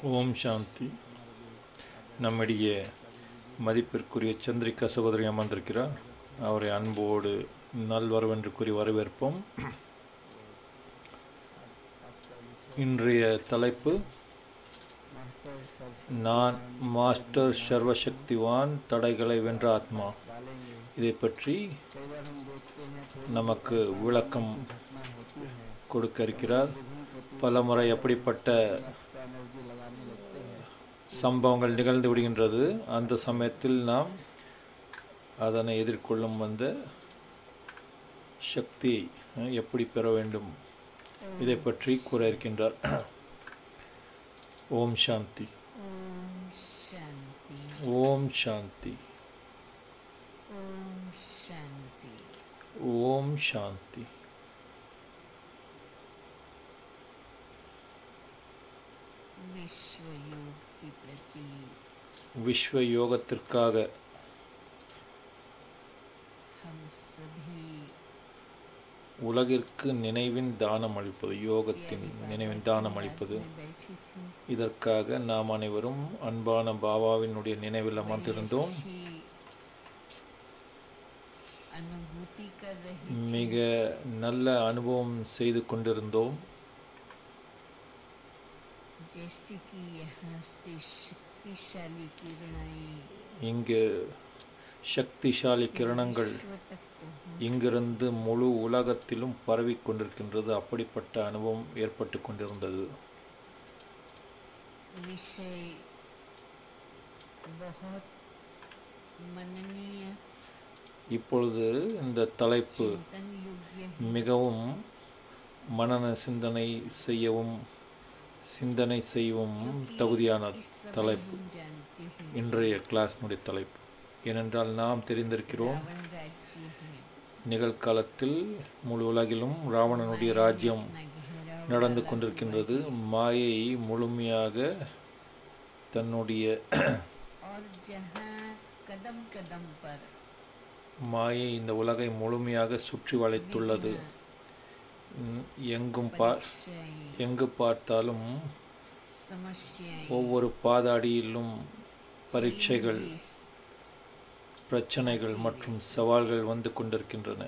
ஓம் சாந்தி நம்முடைய மதிப்பிற்குரிய சந்திரிகா சகோதரி அமர்ந்திருக்கிறார் அவரை அன்போடு நல்வரவென்று கூறி வரவேற்போம் இன்றைய தலைப்பு நான் மாஸ்டர் சர்வசக்திவான் தடைகளை வென்ற ஆத்மா இதை பற்றி நமக்கு விளக்கம் கொடுக்க இருக்கிறார் பலமுறை எப்படிப்பட்ட சம்பவங்கள் நிகழ்ந்து விடுகின்றது அந்த சமயத்தில் நாம் அதனை எதிர்கொள்ளும் வந்த சக்தி எப்படி பெற வேண்டும் இதை பற்றி கூற இருக்கின்றார் ஓம் சாந்தி ஓம் சாந்தி ஓம் சாந்தி ஓம் ஓம் சாந்தி சாந்தி विश्व योग के प्रति விஸ்வ யோகத்திற்காக हम सभी உலகிற்கு நினைவின் தானம் அளிப்பது யோகத்தின் நினைவின் தானம் அளிப்பது में बैठे थे இதற்காக நாம் அனைவரும் அன்பான பாபாவினுடைய நினைவில் बड़ी அமர்ந்திருந்தோம் अच्छी अनुभूति कर रहे மிக நல்ல அனுபவம் செய்து கொண்டிருந்தோம் जैसे कि यहाँ से शक्तिशाली किरणाएं இங்கு சக்திசாலி கிரணங்கள் विश्व तक पहुंच இங்கிருந்து முழு உலகத்திலும் பரவிக் கொண்டிருக்கின்றது அப்படிப்பட்ட அனுபவம் ஏற்பட்டு கொண்டிருந்தது विषय बहुत मननीय இப்பொழுது இந்த தலைப்பு चिंतन योग्य है மிகவும் மனன சிந்தனை செய்யவும் சிந்தனை செய்யவும் தகுதியான इस समय தலைப்பு हम जानते हैं இன்றைய கிளாஸினுடைய தலைப்பு ஏனென்றால் நாம் தெரிந்திருக்கிறோம் रावण राज्य है நிகழ்காலத்தில் முழு உலகிலும் ராவணனுடைய ராஜ்யம் इतना गहरा और நடந்து गहरा கொண்டிருக்கின்றது மாயை முழுமையாக தன்னுடைய और जहाँ कदम कदम पर மாயை இந்த உலகை முழுமையாக சுற்றி வளைத்துள்ளது ம், எங்கும் பா परीक्षाएं எங்கு பார்த்தாலும் समस्याएं ஒவ்வொரு பாதாடியிலும் பரீட்சைகள் challenges, பிரச்சனைகள் மற்றும் சவால்கள் வந்து கொண்டிருக்கின்றன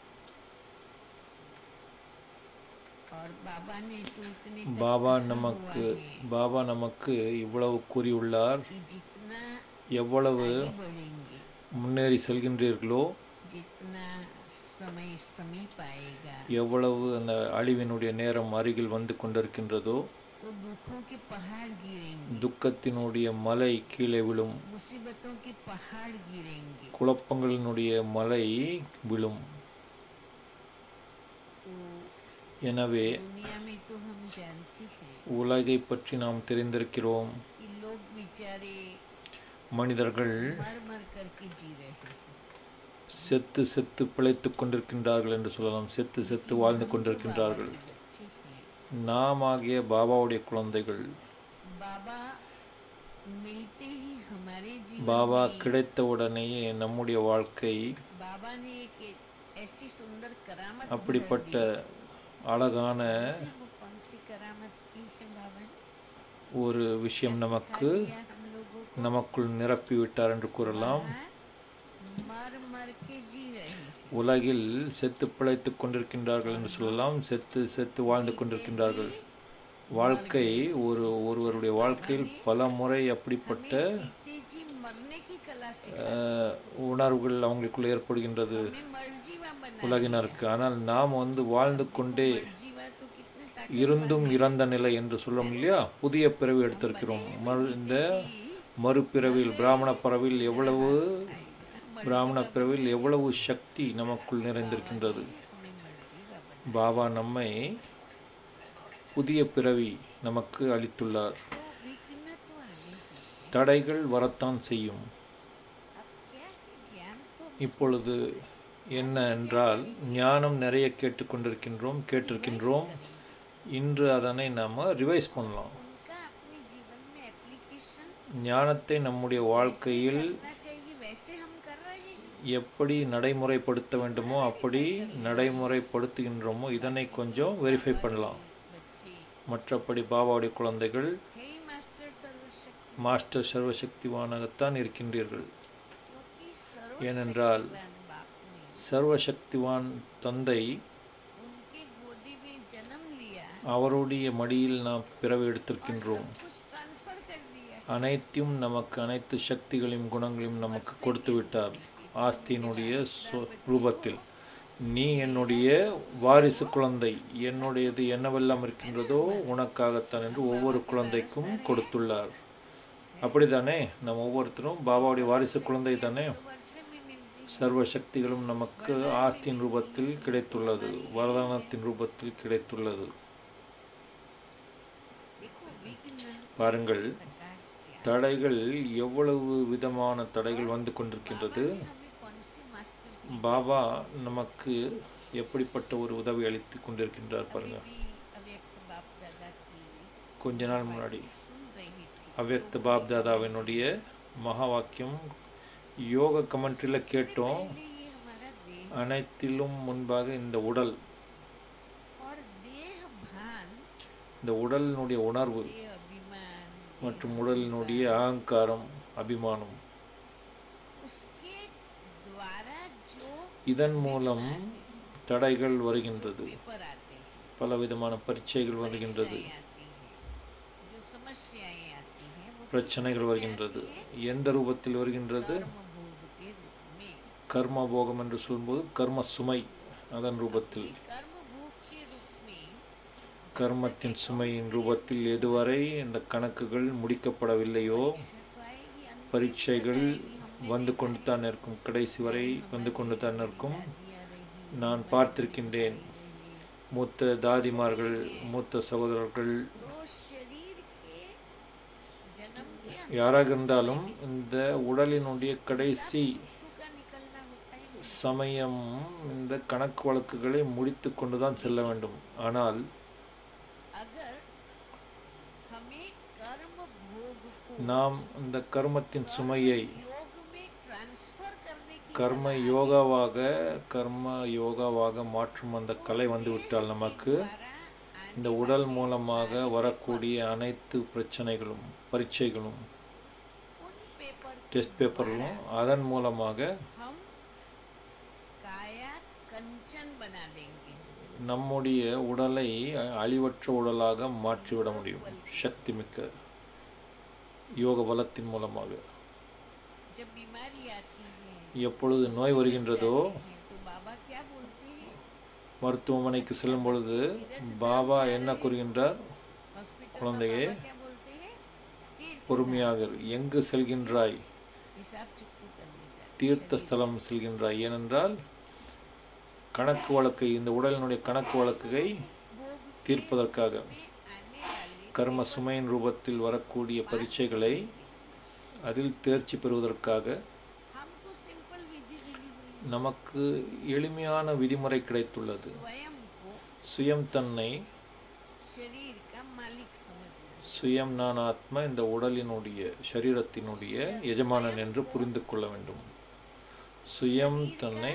और बाबा ने तो इतने तक பாபா कहा நமக்கு हुआ है பாபா நமக்கு இவ்வளவு கூறியுள்ளார் कि जितना எவ்வளவு आगे बढ़ेंगे முன்னேறி செல்கின்றீர்களோ जितना समय समीप आएगा எவ்வளவு அந்த அழிவினுடைய நேரம் அருகில் வந்து கொண்டிருக்கின்றதோ तो दुखों के पहाड़ गिरेंगे துக்கத்தினுடைய மலை கீழே விழும் मुसीबतों के पहाड़ गिरेंगे குழப்பங்களினுடைய மலை விழும் तो எனவே दुनिया में तो हम जानते हैं உலகை பற்றி நாம் தெரிந்திருக்கிறோம் कि लोग बेचारे மனிதர்கள் मर मर करके जी रहे हैं செத்து செத்து பிழைத்துக் கொண்டிருக்கின்றார்கள் என்று சொல்லலாம் செத்து செத்து வாழ்ந்து கொண்டிருக்கின்றார்கள் बच्चे हैं நாம் ஆகிய பாபாவுடைய குழந்தைகள் बाबा मिलते ही हमारे जीवन பாபா में கிடைத்தவுடனேயே நம்முடைய வாழ்க்கை बाबा ने एक ऐसी सुंदर करामत भर அப்படிப்பட்ட दी। அழகான वो कौन सी करामत की है बाबा ने ஒரு விஷயம் நமக்கு दिया हम लोगों को நமக்குள் நிரப்பிவிட்டார் என்று கூறலாம் मर मर के जी रहे हैं உலகில் செத்து பிழைத்துக் கொண்டிருக்கின்றார்கள் என்று சொல்லலாம் செத்து செத்து வாழ்ந்து கொண்டிருக்கின்றார்கள் வாழ்க்கை ஒரு ஒருவருடைய வாழ்க்கையில் பல முறை அப்படிப்பட்ட जीते जी मरने की कला से அஹ், உணர்வுகள் அவங்களுக்குள் ஏற்படுகின்றது हमें मर्जीवा बना உலகினருக்கு ஆனால் நாம் வந்து வாழ்ந்து கொண்டே मर्जीवा तो कितने ताकत இருந்தும் இறந்த நிலை என்று சொல்லும் இல்லையா புதிய பிறவி எடுத்திருக்கிறோம் மறு இந்த மறுபிறவியில் பிராமண பிறவியில் எவ்வளவு பிராமண பிறவியில் எவ்வளவு சக்தி நமக்குள் நிறைந்திருக்கின்றது हमें मर्जीवा बना பாபா நம்மை புதிய பிறவி நமக்கு அளித்துள்ளார் तो विघ्न तो आगे है தடைகள் வரத்தான் செய்யும் अब क्या है ज्ञान तो இப்பொழுது என்ன என்றால் ஞானம் நிறைய கேட்டுக்கொண்டிருக்கின்றோம் கேட்டிருக்கின்றோம் இன்று அதனை நாம் ரிவைஸ் பண்ணலாம் उनका अपने जीवन में एप्लीकेशन ஞானத்தை நம்முடைய வாழ்க்கையில் करना चाहिए वैसे हम कर रहे हैं எப்படி நடைமுறைப்படுத்த வேண்டுமோ அப்படி நடைமுறைப்படுத்துகின்றோமோ இதனை கொஞ்சம் வெரிஃபை பண்ணலாம் बच्चे மற்றபடி பாபாவுடைய குழந்தைகள் हे मास्टर மாஸ்டர் சர்வசக்திவானாகத்தான் இருக்கின்றீர்கள் क्योंकि ஏனென்றால் सर्वशक्तिवान बाप ने சர்வசக்திவான் தந்தை उनकी गोदी में जन्म लिया அவருடைய மடியில் நாம் பிறவி எடுத்திருக்கின்றோம் कुछ ट्रांसफर कर दिया அனைத்தையும் நமக்கு அனைத்து சக்திகளையும் குணங்களையும் நமக்கு கொடுத்து விட்டார் ஆஸ்தியினுடைய சொ- ரூபத்தில் நீ என்னுடைய வாரிசு குழந்தை என்னுடையது என்னவெல்லாம் இருக்கின்றதோ உனக்காகத்தான் என்று ஒவ்வொரு குழந்தைக்கும் கொடுத்துள்ளார் அப்படிதானே நம்ம ஒவ்வொருத்தரும் பாபாவுடைய வாரிசு குழந்தை தானே वर्ष में मिलती சர்வ சக்திகளும் நமக்கு ஆஸ்தியின் ரூபத்தில் கிடைத்துள்ளது வரதானத்தின் ரூபத்தில் கிடைத்துள்ளது देखो विघ्न பாருங்கள் प्रकाश क्या தடைகள் எவ்வளவு விதமான தடைகள் வந்து கொண்டிருக்கின்றது हमें कौन सी मास्टर की பாபா நமக்கு எப்படிப்பட்ட ஒரு உதவி அளித்து கொண்டிருக்கின்றார் பாருங்க भी अव्यक्त बाप दादा की கொஞ்ச நாள் முன்னாடி सुन रही थी அவ்யக்த பாப் தாதாவினுடைய மகா வாக்கியம் யோக கமெண்ட்ரியில் கேட்டோம் पहले ये हमारा देह அனைத்திலும் முன்பாக இந்த உடல் और देह भान இந்த உடலினுடைய உணர்வு देह अभिमान மற்றும் உடலினுடைய அகங்காரம் அபிமானம் उसके द्वारा जो இதன் மூலம் தடைகள் வருகின்றது पेपर आते हैं பலவிதமான பரீட்சைகள் வருகின்றது परीक्षाएं आती हैं जो समस्याएं आती हैं वो பிரச்சனைகள் வருகின்றது எந்த ரூபத்தில் வருகின்றது कर्म भोग के रूप में கர்ம போகம் என்று சொல்லும்போது கர்ம சுமை அதன் ரூபத்தில் कर्म भोग के रूप में கர்மத்தின் சுமையின் ரூபத்தில் எதுவரை இந்த கணக்குகள் முடிக்கப்படவில்லையோ तो आएगी अंत பரீட்சைகள் வந்து கொண்டு தான் இருக்கும் கடைசி வரை வந்து கொண்டு தான் இருக்கும் दिया रही நான் பார்த்திருக்கின்றேன் மூத்த தாதிமார்கள் மூத்த சகோதரர்கள் तो शरीर के जन्म के யாராக இருந்தாலும் இந்த உடலினுடைய கடைசி अंतु का निकलना होता है சமயம் இந்த கணக்கு வழக்குகளை முடித்து கொண்டு தான் செல்ல வேண்டும் ஆனால் अगर हमें कर्म भोग को நாம் இந்த கர்மத்தின் சுமையை योग में ट्रांसफर करने की கர்ம யோகாவாக கர்ம யோகாவாக மாற்றும் அந்த கலை வந்து விட்டால் நமக்கு द्वारा இந்த உடல் மூலமாக வரக்கூடிய அனைத்து பிரச்சனைகளும் பரீட்சைகளும் उन पेपर டெஸ்ட் பேப்பர்களும் அதன் மூலமாக हम काया कंचन बना देंगे நம்முடைய உடலை அழிவற்ற உடலாக மாற்றிவிட முடியும் சக்தி மிக்க யோக பலத்தின் மூலமாக जब बीमारी आती है எப்பொழுது நோய் வருகின்றதோ तो बाबा क्या बोलते हैं மருத்துவமனைக்கு செல்லும் பொழுது பாபா என்ன கூறுகின்றார் हॉस्पिटल குழந்தையே में क्या बोलते हैं तीर्थ பொறுமையாக இரு. எங்கு செல்கின்றாய் हिसाब चुकू करने जाते தீர்த்த ஸ்தலம் செல்கின்றாய் ஏனென்றால் கணக்கு வழக்கை இந்த உடலினுடைய கணக்கு வழக்கை भोग தீர்ப்பதற்காக में आने वाले கர்ம சுமையின் ரூபத்தில் வரக்கூடிய பரீட்சைகளை அதில் தேர்ச்சி பெறுவதற்காக हमको सिंपल विधि मिली हुई நமக்கு எளிமையான விதிமுறை கிடைத்துள்ளது स्वयं को சுயம் தன்னை शरीर का मालिक समझना சுயம் நான் ஆத்மா இந்த உடலினுடைய சரீரத்தினுடைய எஜமானன் என்று புரிந்து கொள்ள வேண்டும் சுயம் தன்னை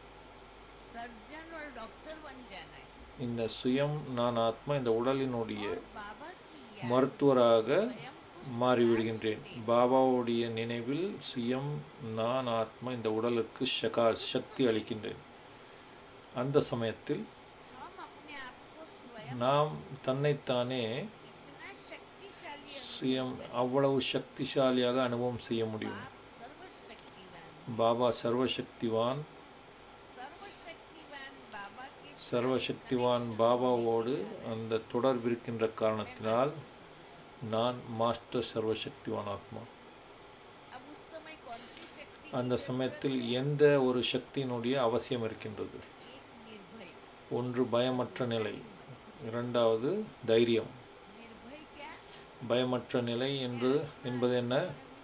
सर्जन और डॉक्टर बन जाना है இந்த சுயம் நான் ஆத்மா இந்த உடலினுடைய बाबा की याद மருத்துவராக स्वयं को மாறிவிடுகின்றேன் பாபாவுடைய நினைவில் சுயம் நான் ஆத்மா இந்த உடலுக்கு சகா சக்தி அளிக்கின்றேன் அந்த சமயத்தில் हम अपने आप को स्वयं நாம் தன்னைத்தானே इतना शक्तिशाली சுயம் அவ்வளவு சக்திசாலியாக அனுபவம் செய்ய முடியும் सर्वशक्तिवान பாபா சர்வசக்திவான் सर्वशक्तिवान बाबा के சர்வசக்திவான் பாபாவோடு அந்த தொடர்பு இருக்கின்ற காரணத்தினால் நான் மாஸ்டர் சர்வசக்திவான் ஆத்மா अब उस समय कौन सी शक्ति அந்த சமயத்தில் எந்த ஒரு சக்தியினுடைய அவசியம் இருக்கின்றது एक निर्भय ஒன்று பயமற்ற நிலை இரண்டாவது தைரியம் निर्भय क्या பயமற்ற நிலை என்று என்பது என்ன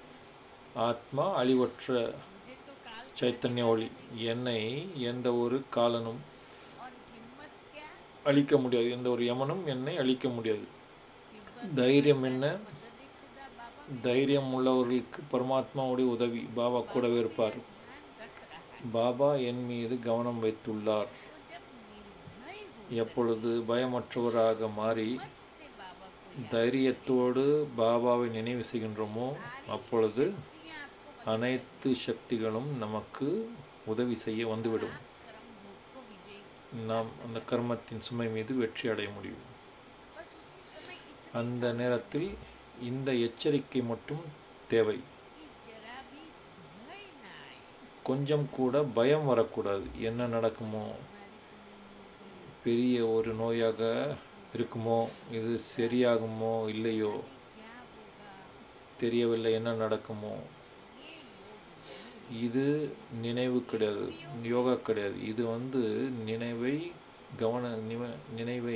ஆத்மா அழிவற்ற मुझे तो काल சைத்தன்ய ஒளி என்னை எந்த ஒரு காலனும் और हिम्मत क्या அழிக்க முடியாது எந்த ஒரு யமனும் என்னை அழிக்க முடியாது हिम्मत தைரியம் என்ன मदद खुदा बाबा தைரியம் உள்ளவர்களுக்கு பரமாத்மாவுடைய உதவி பாபா கூடவே இருப்பார் ध्यान रख रहा है பாபா என் மீது கவனம் வைத்துள்ளார் तो जब निर्भय हो எப்பொழுது பயமற்றவராக மாறி से बाबा को தைரியத்தோடு பாபாவை நினைவு செய்கின்றோமோ அப்பொழுது அனைத்து சக்திகளும் நமக்கு உதவி செய்ய வந்துவிடும் कर्म भोग को विजयी நாம் அந்த கர்மத்தின் சுமை மீது வெற்றி அடைய முடியும் बस उसी समय इतनी அந்த நேரத்தில் இந்த எச்சரிக்கை மட்டும் தேவை कि जरा भी भय न आए கொஞ்சம் கூட பயம் வரக்கூடாது என்ன நடக்குமோ பெரிய ஒரு நோயாக இருக்குமோ இது சரியாகுமோ இல்லையோ क्या होगा தெரியவில்லை என்ன நடக்குமோ ये योग இது நினைவு கிடையாது யோகா கிடையாது இது வந்து நினைவை கவன நிவ- நினைவை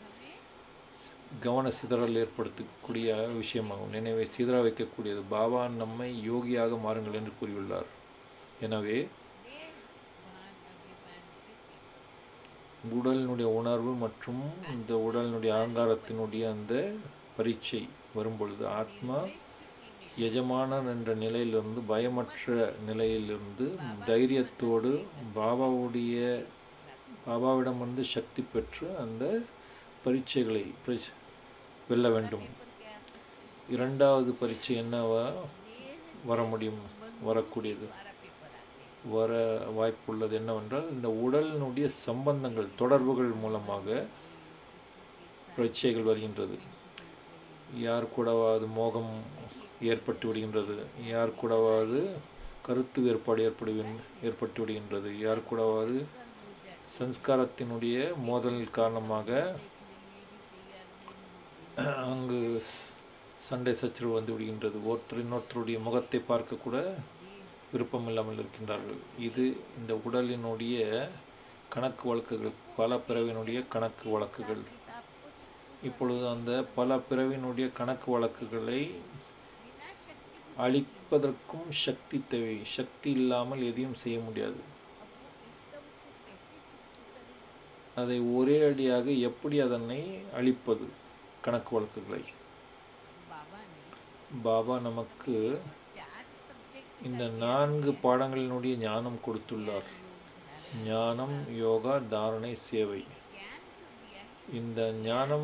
கவன சிதறல் ஏற்படுத்தக்கூடிய விஷயமாகும் நினைவை சிதற வைக்கக்கூடியது பாபா நம்மை யோகியாக மாறுங்கள் என்று கூறியுள்ளார் எனவே देश भान अभिमान कृति உடலினுடைய உணர்வு மற்றும் இந்த உடலினுடைய அகங்காரத்தினுடைய அந்த பரீட்சை வரும்பொழுது ஆத்மா எஜமானன் என்ற நிலையிலிருந்து பயமற்ற நிலையிலிருந்து தைரியத்தோடு பாபாவுடைய பாபாவிடம் வந்து சக்தி பெற்று அந்த பரீட்சைகளை பரீட்சை வெல்ல வேண்டும் இரண்டாவது பரீட்சை என்னவா வர முடியும் வரக்கூடியது द्वारा पेपर आते வர வாய்ப்புள்ளது என்னவென்றால் இந்த உடலினுடைய சம்பந்தங்கள் தொடர்புகள் மூலமாக பரீட்சைகள் வருகின்றது யார் கூடவாவது மோகம் ஏற்பட்டு விடுகின்றது யார் கூடவாவது கருத்து வேறுபாடு ஏற்படு ஏற்பட்டு விடுகின்றது யார் கூடவாவது சன்ஸ்காரத்தினுடைய மோதல் காரணமாக அங்கு சண்டை சச்சரவு வந்து விடுகின்றது ஒருத்தர் இன்னொருத்தருடைய முகத்தை பார்க்க கூட விருப்பம் இல்லாமல் இருக்கின்றார்கள் இது இந்த உடலினுடைய கணக்கு வழக்குகள் பல பிறவினுடைய கணக்கு வழக்குகள் இப்பொழுது அந்த பல பிறவினுடைய கணக்கு வழக்குகளை बिना शक्ति அழிப்பதற்கும் சக்தி தேவை சக்தி இல்லாமல் எதையும் செய்ய முடியாது एकदम से कैसे चुप करें அதை ஒரே அடியாக எப்படி அதனை அழிப்பது கணக்கு வழக்குகளை बाबा ने பாபா நமக்கு चार सब्जेक्ट இந்த நான்கு பாடங்களினுடைய ஞானம் கொடுத்துள்ளார் ஞானம் யோகா தாரணை சேவை ज्ञान जो दिया है இந்த ஞானம்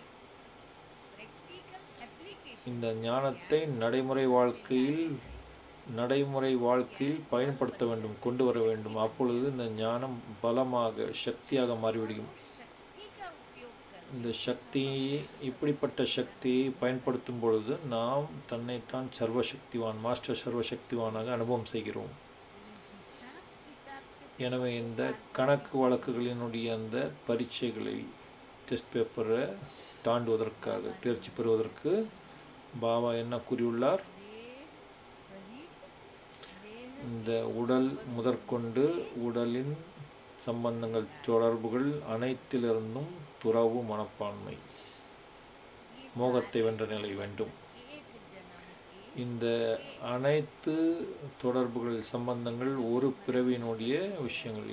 प्रैक्टिकल एप्लीकेशन இந்த ஞானத்தை நடைமுறை வாழ்க்கையில் நடைமுறை வாழ்க்கையில் பயன்படுத்த வேண்டும் கொண்டு வர வேண்டும் அப்பொழுது இந்த ஞானம் பலமாக சக்தியாக மாறிவிடும் शक्ति का उपयोग कर இந்த சக்தி இப்படிப்பட்ட சக்தியை பயன்படுத்தும் பொழுது நாம் தன்னைத்தான் சர்வசக்திவான் மாஸ்டர் சர்வசக்திவானாக அனுபவம் செய்கிறோம் हिसाब किताब के எனவே இந்த கணக்கு வழக்குகளினுடைய அந்த பரீட்சைகளை டெஸ்ட் பேப்பரை தாண்டுவதற்காக தேர்ச்சி பெறுவதற்கு பாபா என்ன கூறியுள்ளார் देह रहित देह இந்த உடல் முதற்கொண்டு உடலின் சம்பந்தங்கள் தொடர்புகள் அனைத்திலிருந்தும் துறவு மனப்பான்மை மோகத்தை வென்ற நிலை வேண்டும் एक जन्म के இந்த அனைத்து தொடர்புகள் சம்பந்தங்கள் ஒரு பிறவியினுடைய விஷயங்கள்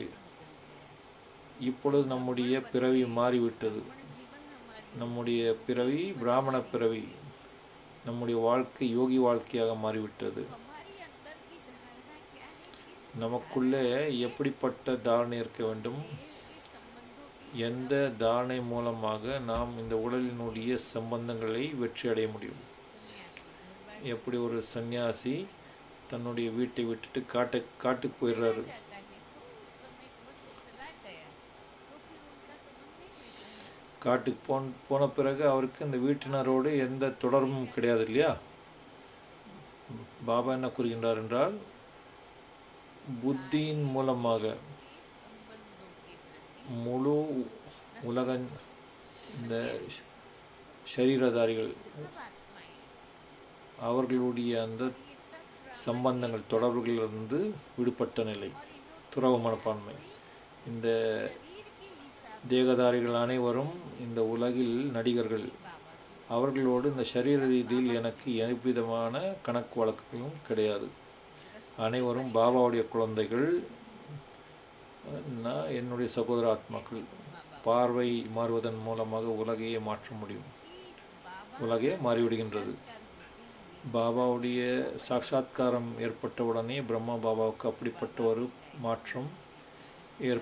இப்பொழுது நம்முடைய பிறவி மாறிவிட்டது जीवन हमारी நம்முடைய பிறவி பிராமண பிறவி நம்முடைய வாழ்க்கை யோகி வாழ்க்கையாக மாறிவிட்டது हमारी अंदर की धारणा क्या है किस நமக்குள்ளே எப்படிப்பட்ட தாரணை இருக்க வேண்டும் देह के संबंधों की எந்த தாரணை மூலமாக நாம் இந்த உடலினுடைய சம்பந்தங்களை வெற்றி அடைய முடியும் எப்படி ஒரு சன்னியாசி தன்னுடைய வீட்டை விட்டுட்டு காட்டை காட்டுக்கு போயிடுறாரு जाता है तो उस समय बस वो चला गया तो फिर उनका संबंध नहीं रहता है காட்டுக்கு போன் போன பிறகு அவருக்கு இந்த வீட்டினரோடு எந்த தொடர்பும் கிடையாது இல்லையா பாபா என்ன கூறுகின்றார் என்றால் புத்தியின் மூலமாக संबंधों के प्रति முழு உலக இந்த சரீரதாரிகள் सब आत्माएं அவர்களுடைய அந்த ये सब சம்பந்தங்கள் தொடர்புகளிலிருந்து விடுபட்ட நிலை और इन्हों துறவு மனப்பான்மை இந்த शरीर के हिसाब தேகதாரிகள் அனைவரும் இந்த உலகில் நடிகர்கள் बाबा அவர்களோடு இந்த சரீர ரீதியில் எனக்கு எவ்விதமான கணக்கு வழக்குகளும் கிடையாது அனைவரும் பாபாவுடைய குழந்தைகள் நான் என்னுடைய சகோதர ஆத்மாக்கள் பார்வை மாறுவதன் மூலமாக உலகையே மாற்ற முடியும் உலகே மாறிவிடுகின்றது பாபாவுடைய சாட்சாத்காரம் ஏற்பட்டவுடனே பிரம்மா பாபாவுக்கு அப்படிப்பட்ட ஒரு மாற்றம்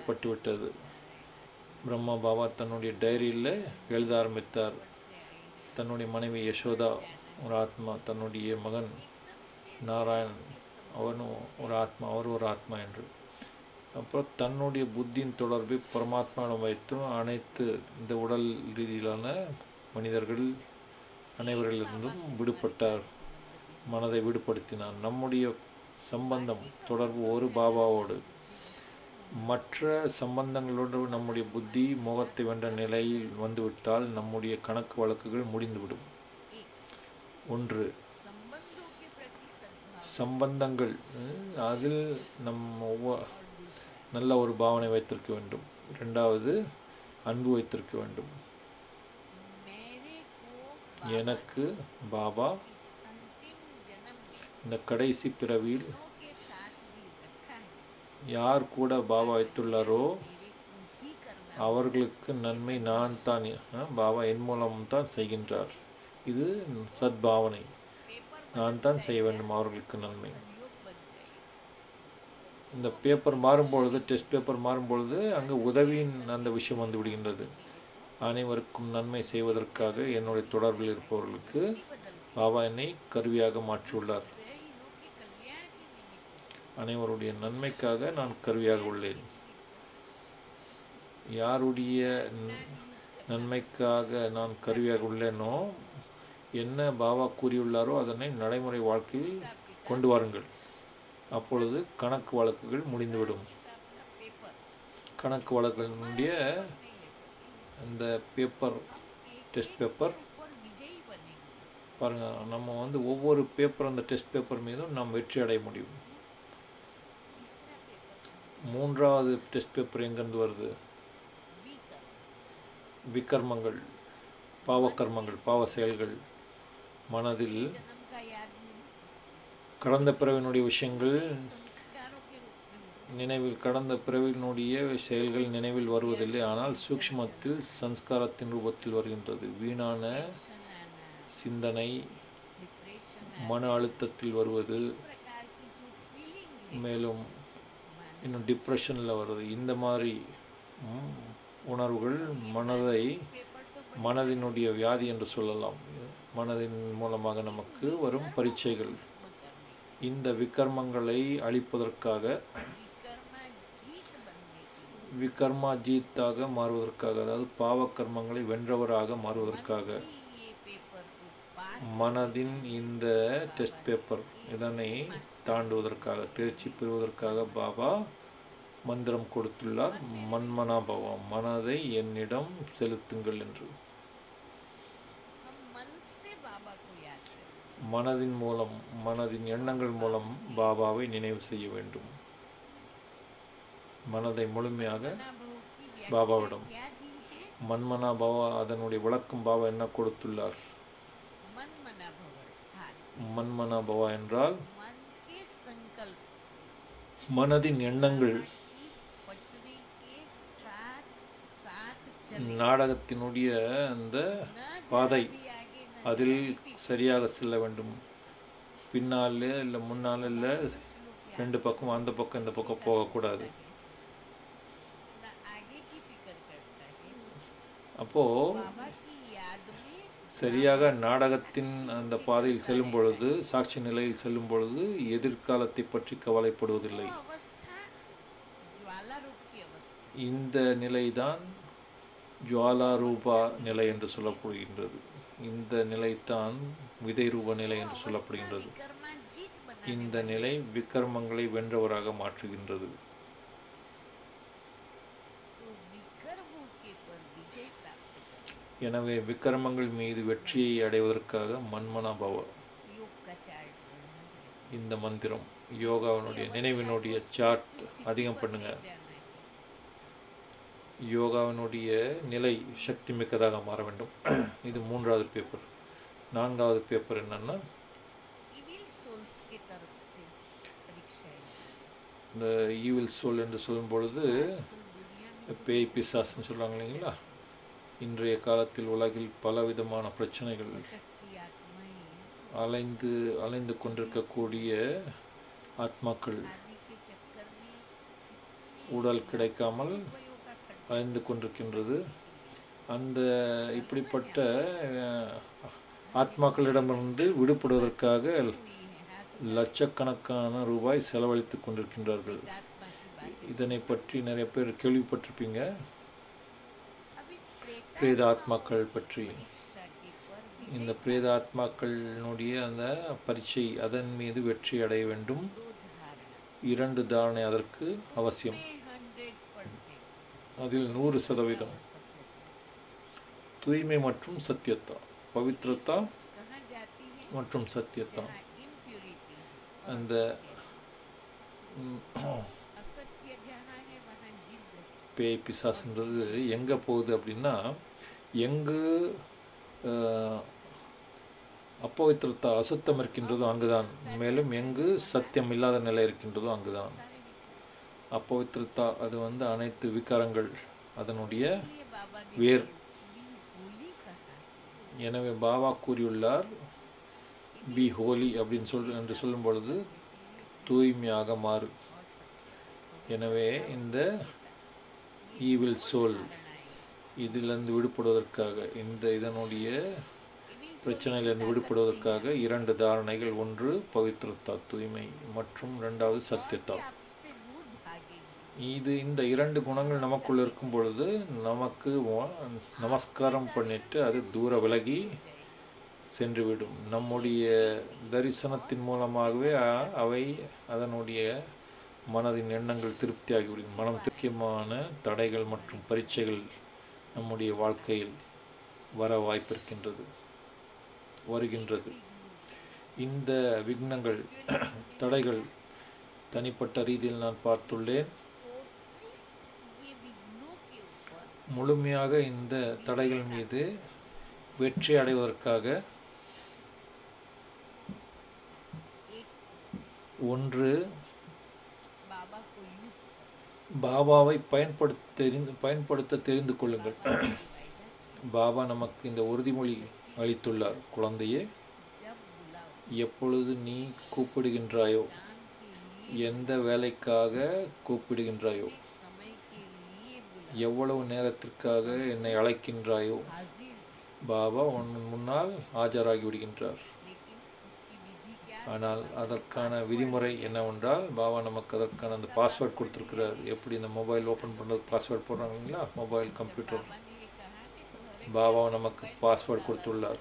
ஏற்பட்டுவிட்டது பிரம்மா பாபா தன்னுடைய டைரியில் எழுத ஆரம்பித்தார் தன்னுடைய மனைவி யசோதா ஒரு ஆத்மா தன்னுடைய மகன் நாராயணன் அவனும் ஒரு ஆத்மா அவர் ஒரு ஆத்மா என்று அப்புறம் தன்னுடைய புத்தியின் தொடர்பை பரமாத்மாவிடம் வைத்தும் அனைத்து இந்த உடல் ரீதியிலான மனிதர்கள் அனைவரிலிருந்தும் விடுபட்டார் மனதை விடுபடுத்தினார் நம்முடைய சம்பந்தம் தொடர்பு ஒரு பாபாவோடு மற்ற சம்பந்தங்களோடு நம்முடைய புத்தி மோகத்தை வென்ற நிலையில் வந்துவிட்டால் நம்முடைய கணக்கு வழக்குகள் முடிந்துவிடும் ஒன்று संबंधों के प्रति सद्भाव சம்பந்தங்கள் ம், அதில் நம் ஒவ்வொ- நல்ல ஒரு பாவனை வைத்திருக்க வேண்டும் ரெண்டாவது அன்பு வைத்திருக்க வேண்டும் मेरे को எனக்கு பாபா इस अंतिम जन्म में இந்த கடைசி பிறவியில் लोगों के साथ भी रखा है யார் கூட பாபா வைத்துள்ளாரோ मेरे को ही करना அவர்களுக்கு நன்மை நான் தான் ஆ, பாபா என் மூலம் தான் செய்கின்றார் இது சத்பாவனை पेपर நான் தான் செய்ய வேண்டும் அவர்களுக்கு நன்மை संयोग बन गए இந்த பேப்பர் மாறும்பொழுது டெஸ்ட் பேப்பர் மாறும்பொழுது அங்கே உதவியின் அந்த விஷயம் வந்து விடுகின்றது அனைவருக்கும் நன்மை செய்வதற்காக என்னுடைய தொடர்பில் இருப்பவர்களுக்கு பாபா என்னை கருவியாக மாற்றியுள்ளார் वे इन्हों के कल्याण के निमित्त அனைவருடைய நன்மைக்காக நான் கருவியாக உள்ளேன் யாருடைய ந- நன்மைக்காக நான் கருவியாக உள்ளேனோ என்ன பாபா கூறியுள்ளாரோ அதனை நடைமுறை வாழ்க்கையில் கொண்டு வாருங்கள் அப்பொழுது கணக்கு வழக்குகள் முடிந்துவிடும் का अपना पेपर கணக்கு வழக்குகளுடைய அந்த பேப்பர் டெஸ்ட் பேப்பர் ऊपर विजयी बनेंगे பாருங்கள் நம்ம வந்து ஒவ்வொரு பேப்பர் அந்த டெஸ்ட் பேப்பர் மீதும் நாம் வெற்றி அடைய முடியும் तीसरा पेपर மூன்றாவது டெஸ்ட் பேப்பர் எங்கேருந்து வருது बी का விக்கர்மங்கள் பாவக்கர்மங்கள் பாவ செயல்கள் மனதில் जन्म का याद नहीं கடந்த பிறவினுடைய விஷயங்கள் संस्कारों के रूप में நினைவில் கடந்த பிறவினுடைய செயல்கள் நினைவில் வருவதில்லை ஆனால் சூக்ஷ்மத்தில் சன்ஸ்காரத்தின் ரூபத்தில் வருகின்றது வீணான टेंशन आना சிந்தனை डिप्रेशन மன அழுத்தத்தில் வருவது प्रकार की जो फीलिंग மேலும் இன்னும் டிப்ரெஷனில் வருது இந்த மாதிரி ம், உணர்வுகள் மனதை पेपर तो மனதினுடைய வியாதி என்று சொல்லலாம் மனதின் மூலமாக நமக்கு வரும் பரீட்சைகள் खत्म करने இந்த விக்கர்மங்களை அழிப்பதற்காக विकर्मा जीत बनने के लिए விகர்மா ஜீத்தாக மாறுவதற்காக அதாவது பாவக்கர்மங்களை வென்றவராக மாறுவதற்காக ही ये पेपर को पार மனதின் இந்த டெஸ்ட் பேப்பர் இதனை தாண்டுவதற்காக தேர்ச்சி பெறுவதற்காக பாபா மந்திரம் கொடுத்துள்ளார் மன்மனா பவம் மனதை என்னிடம் செலுத்துங்கள் என்று हम मन से बाबा को याद करें மனதின் மூலம் மனதின் எண்ணங்கள் மூலம் பாபாவை நினைவு செய்ய வேண்டும் மனதை முழுமையாக मना बहु की व्याख्या பாபாவிடம் क्या दी है மன்மனா பாபா அதனுடைய விளக்கம் பாபா என்ன கொடுத்துள்ளார் मन मना भवन हाँ மன்மனா பவா என்றால் मन के संकल्प மனதின் எண்ணங்கள் की पटरी के साथ साथ चले நாடகத்தினுடைய அந்த न பாதை भी आगे न அதில் சரியாக செல்ல வேண்டும் பின்னாலே இல்லை முன்னால் இல்லை ரெண்டு பக்கம் அந்த பக்கம் இந்த பக்கம் போகக்கூடாது न आगे की फिक्र करता है அப்போது बाबा की याद में சரியாக நாடகத்தின் அந்த பாதையில் செல்லும் பொழுது சாட்சி நிலையில் செல்லும் பொழுது எதிர்காலத்தை பற்றி கவலைப்படுவதில்லை वो अवस्था ज्वाला रूप की अवस्था இந்த நிலைதான் ஜுவாலா ரூபா நிலை என்று சொல்லப்படுகின்றது இந்த நிலைதான் விதை ரூப நிலை என்று சொல்லப்படுகின்றது विकर्मा जीत बना இந்த நிலை விக்ரமங்களை வென்றவராக மாற்றுகின்றது तो विकर्मों के पर विजय प्राप्त कर எனவே விக்ரமங்கள் மீது வெற்றியை அடைவதற்காக மன்மனா பவ योग का चार्ट बनना है இந்த மந்திரம் யோகாவினுடைய நினைவினுடைய சார்ட் அதிகம் பண்ணுங்க जाना है யோகாவினுடைய நிலை சக்தி மிக்கதாக மாற வேண்டும் இது மூன்றாவது பேப்பர் நான்காவது பேப்பர் என்னன்னா इविल सोल्स की तरफ से परीक्षाएं இந்த ஈவில் சோல் என்று சொல்லும் பொழுது आजकल दुनिया में பேய் பிசாசுன்னு சொல்கிறாங்க இல்லைங்களா இன்றைய காலத்தில் உலகில் பலவிதமான பிரச்சனைகள் भटकती आत्माएं அலைந்து அலைந்து கொண்டிருக்கக்கூடிய ஆத்மாக்கள் आदि के चक्कर में உடல் கிடைக்காமல் उपयोग का खर्च அலைந்து கொண்டிருக்கின்றது அந்த இப்படிப்பட்ட அஹ், ஆத்மாக்களிடமிருந்து விடுபடுவதற்காக हुई है हाथ லட்சக்கணக்கான ரூபாய் செலவழித்து கொண்டிருக்கின்றார்கள் आत्मा की बात இதனை பற்றி நிறைய பேர் கேள்விப்பட்டிருப்பீங்க अभी प्रेता பிரேத ஆத்மாக்கள் பற்றி परीक्षा के पर இந்த பிரேத ஆத்மாக்களினுடைய அந்த பரீட்சை அதன் மீது வெற்றி அடைய வேண்டும் दो धारणा இரண்டு தாரணை அதற்கு அவசியம் में हंड्रेड परसेंट அதில் நூறு சதவீதம் தூய்மை மற்றும் சத்தியத்தா பவித்ரதா कहाँ जाती है மற்றும் சத்தியத்தா जहाँ इम्प्यूरिटी அந்த ம், असत्य जहाँ है वहाँ जिद्द பேய் பிசாசுன்றது எங்கே போகுது அப்படின்னா எங்கு அஹ், அப்பவித்திரத்தா அசுத்தம் இருக்கின்றதோ அங்குதான் மேலும் எங்கு சத்தியம் இல்லாத நிலை இருக்கின்றதோ அங்குதான் सारे विकार। அப்பவித்திரத்தா அது வந்து அனைத்து விகாரங்கள் அதனுடைய इसलिए बाबा ने வேர் भी होली कहा எனவே பாபா கூறியுள்ளார் பி ஹோலி அப்படின்னு சொல் என்று சொல்லும் பொழுது தூய்மையாக மாறு எனவே இந்த ஈவில் சோல் இதிலிருந்து விடுபடுவதற்காக இந்த இதனுடைய பிரச்சனையிலிருந்து விடுபடுவதற்காக இரண்டு தாரணைகள் ஒன்று பவித்ரத்தா தூய்மை மற்றும் இரண்டாவது சத்தியத்தா आपसे दूर भागेगी இது இந்த இரண்டு குணங்கள் நமக்குள் இருக்கும் பொழுது நமக்கு வ- நமஸ்காரம் பண்ணிட்டு அது தூர விலகி சென்றுவிடும் நம்முடைய தரிசனத்தின் மூலமாகவே அ- அவை அதனுடைய மனதின் எண்ணங்கள் திருப்தியாகிவிடும் மனம் முக்கியமான தடைகள் மற்றும் பரீட்சைகள் நம்முடைய வாழ்க்கையில் வர வாய்ப்பிருக்கின்றது வருகின்றது இந்த விக்னங்கள் தடைகள் தனிப்பட்ட ரீதியில் நான் பார்த்துள்ளேன் ये विघ्नों के ऊपर முழுமையாக இந்த தடைகள் மீது வெற்றி அடைவதற்காக एक ஒன்று बाबा को यूज करो பாபாவை பயன்படுத்த தெரிந்து பயன்படுத்த தெரிந்து கொள்ளுங்கள் डिवाइडर பாபா நமக்கு இந்த உறுதிமொழி அளித்துள்ளார் குழந்தையே जब बुलाओ எப்பொழுது நீ கூப்பிடுகின்றாயோ काम के लिए எந்த வேலைக்காக கூப்பிடுகின்றாயோ समय के लिए बुलाओ எவ்வளவு நேரத்திற்காக என்னை அழைக்கின்றாயோ हाजिर பாபா உன் முன்னால் ஆஜராகி விடுகின்றார் लेकिन उसकी विधि क्या ஆனால் அதற்கான விதிமுறை என்னவென்றால் பாபா நமக்கு அதற்கான அந்த பாஸ்வேர்ட் கொடுத்துருக்கிறார் எப்படி இந்த மொபைல் ஓப்பன் பண்ணுறது பாஸ்வேர்ட் போடுறாங்க இல்லைங்களா மொபைல் கம்ப்யூட்டர் बाबा ने ये कहा कि तुम्हारे பாபா நமக்கு பாஸ்வேர்ட் கொடுத்துள்ளார்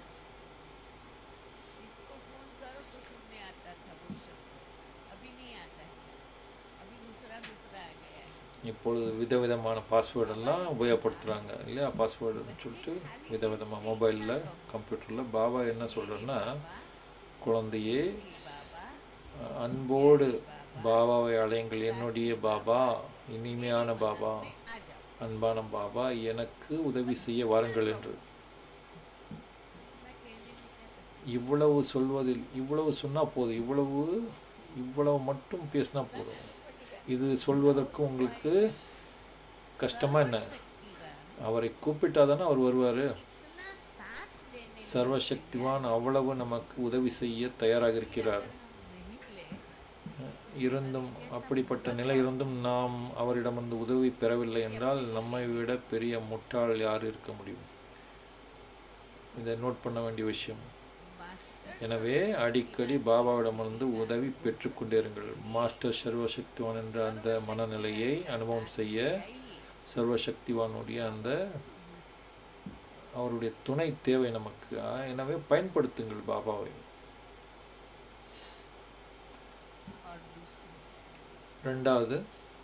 जिसको फोन करो तो सुनने आता था वो शब्द अभी नहीं आता है अभी दूसरा दूसरा आ गया है இப்பொழுது விதவிதமான பாஸ்வேர்டெல்லாம் உபயோகப்படுத்துகிறாங்க இல்லையா பாஸ்வேர்டுன்னு சொல்லிட்டு விதவிதமாக மொபைலில் கம்ப்யூட்டரில் பாபா என்ன சொல்கிறேன்னா குழந்தையே बाबा அன்போடு பாபாவை அழையுங்கள் என்னுடைய பாபா இனிமையான பாபா आ जाओ அன்பான பாபா எனக்கு உதவி செய்ய வாருங்கள் என்று मैं कहने में क्या करती இவ்வளவு சொல்வதில் இவ்வளவு சொன்னால் போதும் இவ்வளவு இவ்வளவு மட்டும் பேசினா போதும் இது சொல்வதற்கு உங்களுக்கு கஷ்டமா என்ன शक्तिवान அவரை கூப்பிட்டா தானே அவர் வருவார் इतना साथ देने சர்வசக்திவான் அவ்வளவு நமக்கு உதவி செய்ய தயாராக இருக்கிறார் हम नहीं ले இருந்தும் அப்படிப்பட்ட நிலை இருந்தும் நாம் அவரிடமிருந்து உதவி பெறவில்லை என்றால் நம்மை விட பெரிய முட்டாள் யார் இருக்க முடியும் இதை நோட் பண்ண வேண்டிய விஷயம் मास्टर எனவே அடிக்கடி பாபாவிடமிருந்து உதவி பெற்றுக்கொண்டிருங்கள் மாஸ்டர் சர்வசக்திவான் என்ற அந்த மனநிலையை அனுபவம் செய்ய சர்வசக்திவானுடைய அந்த அவருடைய துணை தேவை நமக்கு ஆ, எனவே பயன்படுத்துங்கள் பாபாவை और दूसरा ரெண்டாவது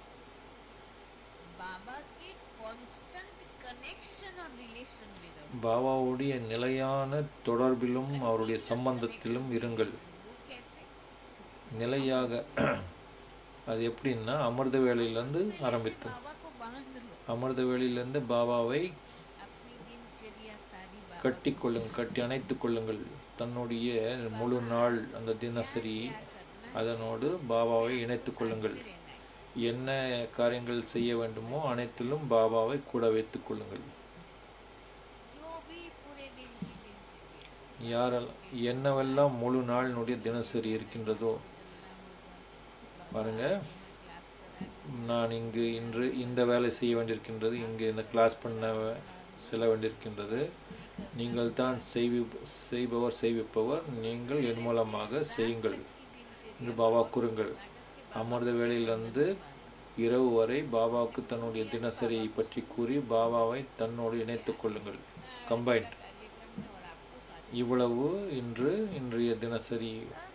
बाबा के कांस्टेंट कनेक्शन और रिलेशन में रहो பாபாவுடைய நிலையான தொடர்பிலும் அவருடைய சம்பந்தத்திலும் இருங்கள் वो कैसे நிலையாக அது எப்படின்னா அமிர்த வேளையிலேருந்து ஆரம்பித்து बाबा को बांध लो அமிர்த வேளையிலேருந்து பாபாவை अपनी दिनचर्या सारी बाबा கட்டிக்கொள்ளுங்கள் கட்டி அணைத்துக் கொள்ளுங்கள் தன்னுடைய முழு நாள் அந்த தினசரி அதனோடு பாபாவை இணைத்துக் கொள்ளுங்கள் रहना है என்ன காரியங்கள் செய்ய வேண்டுமோ அனைத்திலும் பாபாவை கூட வைத்துக் கொள்ளுங்கள் जो भी पूरे दिन की दिनचर्या யாரெல்லாம் என்னவெல்லாம் முழு நாளினுடைய தினசரி இருக்கின்றதோ பாருங்க நான் இங்கு இன்று இந்த வேலை செய்ய வேண்டியிருக்கின்றது இங்கு இந்த கிளாஸ் பண்ண வே- செல்ல வேண்டியிருக்கின்றது நீங்கள் தான் செய்வி செய்பவர் செய்விப்பவர் நீங்கள் என் மூலமாக செய்யுங்கள் என்று பாபா கூறுங்கள் அமர்ந்த வேளையிலிருந்து இரவு வரை பாபாவுக்கு தன்னுடைய தினசரியை பற்றி கூறி பாபாவை தன்னோடு இணைத்துக் கொள்ளுங்கள் கம்பைன்ட் இவ்வளவு இன்று இன்றைய தினசரி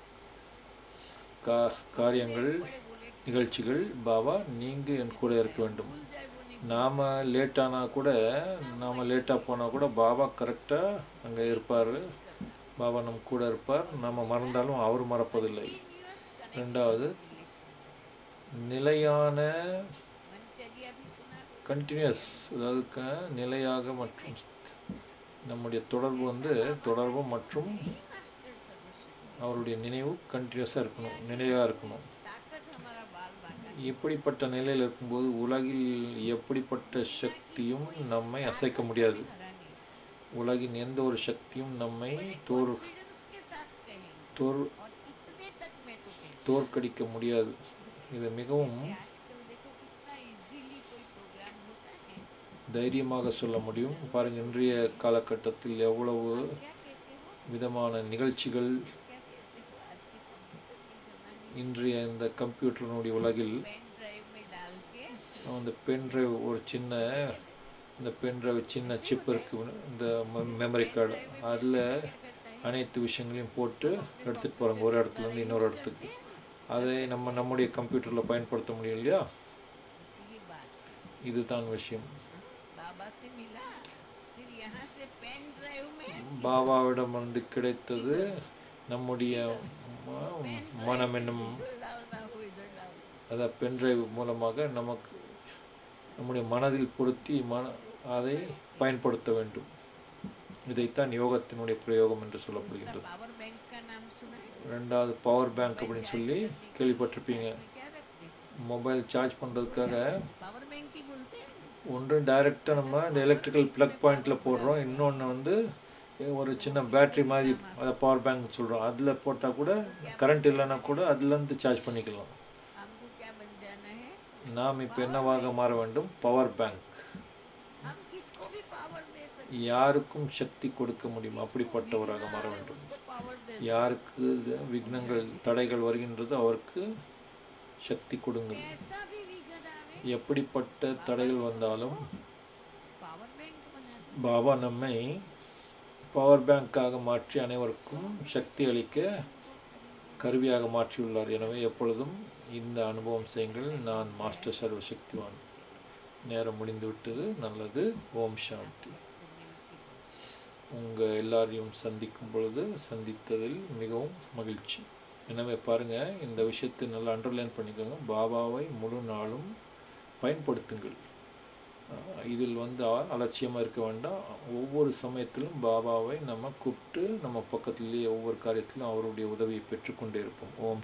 கா காரியங்கள் நிகழ்ச்சிகள் பாபா நீங்கள் என் கூட இருக்க வேண்டும் நாம் லேட்டானா கூட நாம் லேட்டாக போனால் கூட பாபா கரெக்டாக அங்கே இருப்பார் பாபா நம் கூட இருப்பார் நம்ம மறந்தாலும் அவர் மறப்பதில்லை ரெண்டாவது நிலையான मनचर्या भी सुना கண்டினியூஸ் அதாவது க நிலையாக மற்றும் நம்முடைய தொடர்பு வந்து தொடர்பு மற்றும் मास्टर सर्वशक्ति அவருடைய நினைவு கண்டினியூஸாக இருக்கணும் நினைவாக இருக்கணும் ताकत हमारा बाल बाका இப்படிப்பட்ட நிலையில் இருக்கும்போது உலகில் எப்படிப்பட்ட சக்தியும் நம்மை அசைக்க முடியாது हरा नहीं உலகின் எந்த ஒரு சக்தியும் நம்மை தோற் कॉन्फिडेंस के साथ कहेंगे தோற் और इतने तक मैं तो कहती தோற்கடிக்க முடியாது இது மிகவும் हूँ आजकल देखो कितना इजीली कोई प्रोग्राम होता है தைரியமாக சொல்ல முடியும் பாருங்கள் இன்றைய காலகட்டத்தில் எவ்வளவு क्या कहते हो விதமான நிகழ்ச்சிகள் क्या कहते हो आज के कंप्यूटर के जमाने இன்றைய இந்த கம்ப்யூட்டரினுடைய உலகில் में पेन ड्राइव में डाल के அந்த பென் டிரைவ் ஒரு சின்ன இந்த பென் டிரைவ் சின்ன சிப் இருக்கு இந்த மெமரி கார்டு அதில் அனைத்து விஷயங்களையும் போட்டு எடுத்துகிட்டு போகிறாங்க ஒரு இடத்துலேருந்து இன்னொரு இடத்துக்கு அதை நம்ம நம்முடைய கம்ப்யூட்டரில் பயன்படுத்த முடியும் இல்லையா ये बात இதுதான் விஷயம் बाबा से मिला फिर यहाँ से पेन ड्राइव में பாபாவிடம் வந்து கிடைத்தது நம்முடைய ம- மனம் என்னும் इधर डालना हो इधर डाल அதை பென்ட்ரைவ் மூலமாக நமக்கு நம்முடைய மனதில் பொருத்தி மன அதை பயன்படுத்த வேண்டும் இதைத்தான் யோகத்தினுடைய பிரயோகம் என்று சொல்லப்படுகின்றது पावर बैंक का नाम सुना है ரெண்டாவது பவர் பேங்க் அப்படின்னு சொல்லி கேள்விப்பட்டிருப்பீங்க क्या रखते மொபைல் சார்ஜ் பண்ணுறதுக்காக पावर बैंक ही बोलते हैं ஒன்று டைரெக்டாக நம்ம இந்த எலக்ட்ரிக்கல் ப்ளக் பாயிண்டில் போடுறோம் இன்னொன்று வந்து ஒரு சின்ன பேட்ரி மாதிரி அதை பவர் பேங்க் சொல்கிறோம் அதில் போட்டால் கூட கரண்ட் இல்லைன்னா கூட அதுலேருந்து சார்ஜ் பண்ணிக்கலாம் हमको क्या बन जाना है நாம் இப்போ என்னவாக மாற வேண்டும் பவர் பேங்க் हम किसको भी पावर दे सकते யாருக்கும் சக்தி கொடுக்க முடியும் அப்படிப்பட்டவராக மாற வேண்டும் उसको पावर दे யாருக்கு இது விக்னங்கள் தடைகள் வருகின்றதோ அவருக்கு சக்தி கொடுங்கள் ऐसा भी विघन आवे எப்படிப்பட்ட தடைகள் வந்தாலும் पावर बैंक बना दे பாபா நம்மை பவர் பேங்காக மாற்றி அனைவருக்கும் சக்தி அளிக்க கருவியாக மாற்றியுள்ளார் எனவே எப்பொழுதும் இந்த அனுபவம் செய்யுங்கள் நான் மாஸ்டர் சர்வசக்திவான் நேரம் முடிந்து விட்டது நல்லது ஓம் சாந்தி உங்கள் எல்லாரையும் சந்திக்கும் பொழுது சந்தித்ததில் மிகவும் மகிழ்ச்சி எனவே பாருங்கள் இந்த விஷயத்தை நல்லா அண்டர்லைன் பண்ணிக்கோங்க பாபாவை முழு நாளும் பயன்படுத்துங்கள் அஹ் இதில் வந்து அ- அலட்சியமா இருக்க வேண்டாம் ஒவ்வொரு சமயத்திலும் பாபாவை நம்ம கூப்பிட்டு நம்ம பக்கத்திலேயே ஒவ்வொரு காரியத்திலும் அவருடைய உதவியை பெற்றுக்கொண்டே இருப்போம் ஓம்